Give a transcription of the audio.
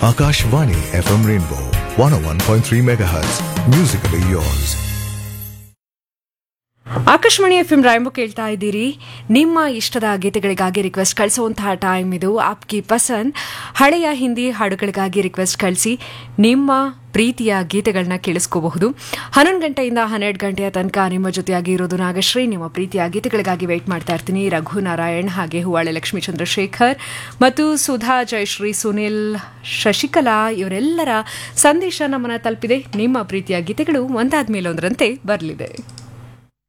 Akashvani FM Rainbow 101.3 MHz. Musically yours. Akashvani F M Rainbow ಕೇಳ್ತಾ ಇದ್ದೀರಿ ನಿಮ್ಮ ಇಷ್ಟದ ಗೀತೆಗಳಿಗಾಗಿ ರಿಕ್ವೆಸ್ಟ್ ಕಳಿಸುವಂತಹ ಟೈಮ್ ಇದು ಆಪ್ಕಿ ಪಸಂದ್ ಹಳೆಯ ಹಿಂದಿ ಹಾಡುಗಳಿಗಾಗಿ ರಿಕ್ವೆಸ್ಟ್ ಕಳಿಸಿ ನಿಮ್ಮ ಪ್ರೀತಿಯ ಗೀತೆಗಳನ್ನ ಕೇಳಿಸ್ಕೋಬಹುದು ಹನ್ನೊಂದು ಗಂಟೆಯಿಂದ ಹನ್ನೆರಡು ಗಂಟೆಯ ತನಕ ನಿಮ್ಮ ಜೊತೆಯಾಗಿ ಇರೋದು ನಾಗಶ್ರೀ ನಿಮ್ಮ ಪ್ರೀತಿಯ ಗೀತೆಗಳಿಗಾಗಿ ವೆಯ್ಟ್ ಮಾಡ್ತಾ ಇರ್ತೀನಿ ರಘುನಾರಾಯಣ್ ಹಾಗೆ ಹೂವಾಳೆ ಲಕ್ಷ್ಮೀ ಚಂದ್ರಶೇಖರ್ ಮತ್ತು ಸುಧಾ ಜಯಶ್ರೀ ಸುನಿಲ್ ಶಶಿಕಲಾ ಇವರೆಲ್ಲರ ಸಂದೇಶ ನಮ್ಮನ್ನ ತಲುಪಿದೆ ನಿಮ್ಮ ಪ್ರೀತಿಯ ಗೀತೆಗಳು ಒಂದಾದ್ಮೇಲೆ ಒಂದರಂತೆ ಬರಲಿದೆ